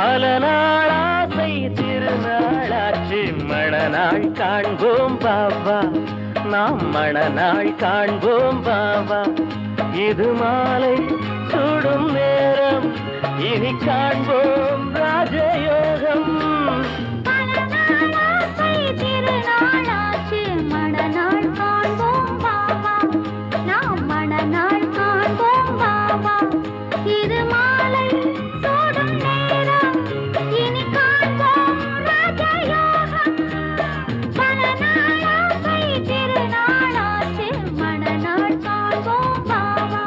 பல நாள் ஆசை திருநாளாச்சு மணநாள் காண்போம் பாபா நாம் மணநாள் காண்போம் பாபா இது மாலை சுடும் நேரம் இனி காண்போம் ராஜயோகம் பல நாள் ஆசை திருநாளாச்சு மணநாள் காண்போம் பாபா நாம் மணநாள் காண்போம் பாபா இது மாலை சூடும் நேரம் இனி காண்போம் ராஜயோகம் பல நாள் ஆசை திருநாளாச்சு மணநாள் காண்போம் பாபா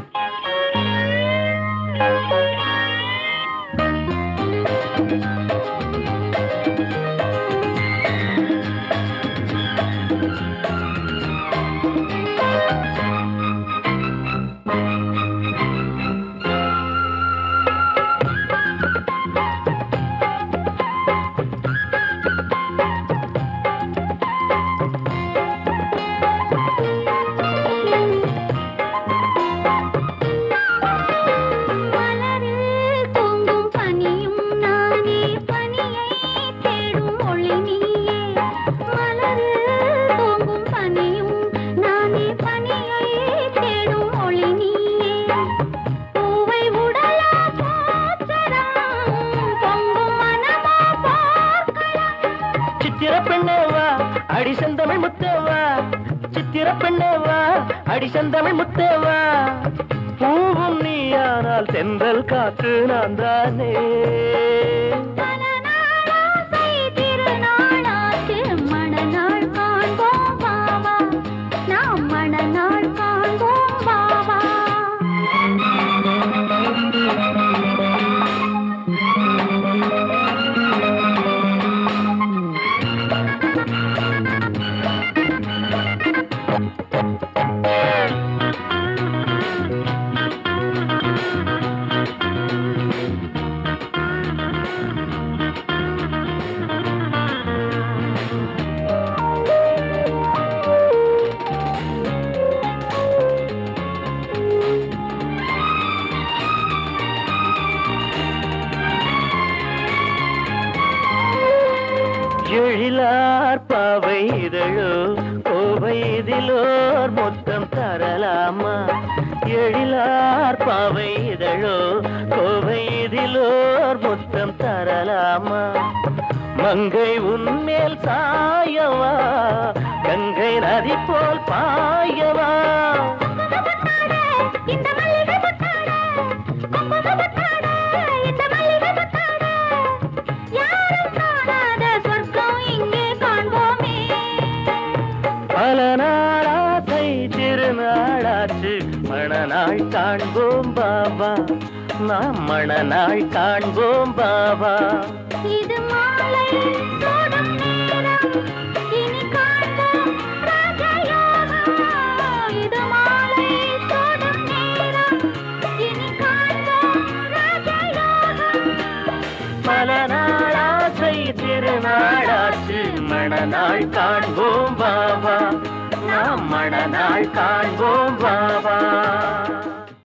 மலரில் தூங்கும் பனியும் நானே பனியை தேடும் ஒளி நீயே மலரில் தூங்கும் பனியும் நானே பனியை தேடும் ஒளி நீயே பூவை உடலா போச்சரம் பொங்கும் மனமோ போர்க்களம் சித்திர பெண்ணேவா அடி செந்தமிழ் முத்தேவா சித்திர பெண்ணேவா அடி செந்தமிழ் முத்தேவா பூவும் நீயானால் தென்றல் காற்று நான் தானே பல நாளாசை திருநாளாச்சு மணநாள் காண்போம் பாவா நாம் மணநாள் காண்போம் பாவா எழிலார் பாவை இதழோ கோவை இதிலோர் மொத்தம் தரலாமா எழிலார் பாவை இதழோ கோவை இதிலோர் மொத்தம் தரலாமா மங்கை உன்மேல் சாயவா கங்கை நதி போல் பாயவா இந்த மல்லிகை முத்தாட குங்கும முத்தாட இந்த மல்லிகை முத்தாட யாரும் காணாத சொர்க்கம் இங்கே காண்போமே பல நாளாசை திருநாளாச்சு மணநாள் காண்போம் பாபா நாம் மணநாள் காண்போம் பாபா இது மாலை சூடும் நேரம் இனி காண்போம் ராஜயோகம் இது மாலை சூடும் நேரம் இனி காண்போம் ராஜயோகம் பல நாளாசை திருநாளாச்சு மணநாள் காண்போம் பாபா நாம் மணநாள் காண்போம் பாபா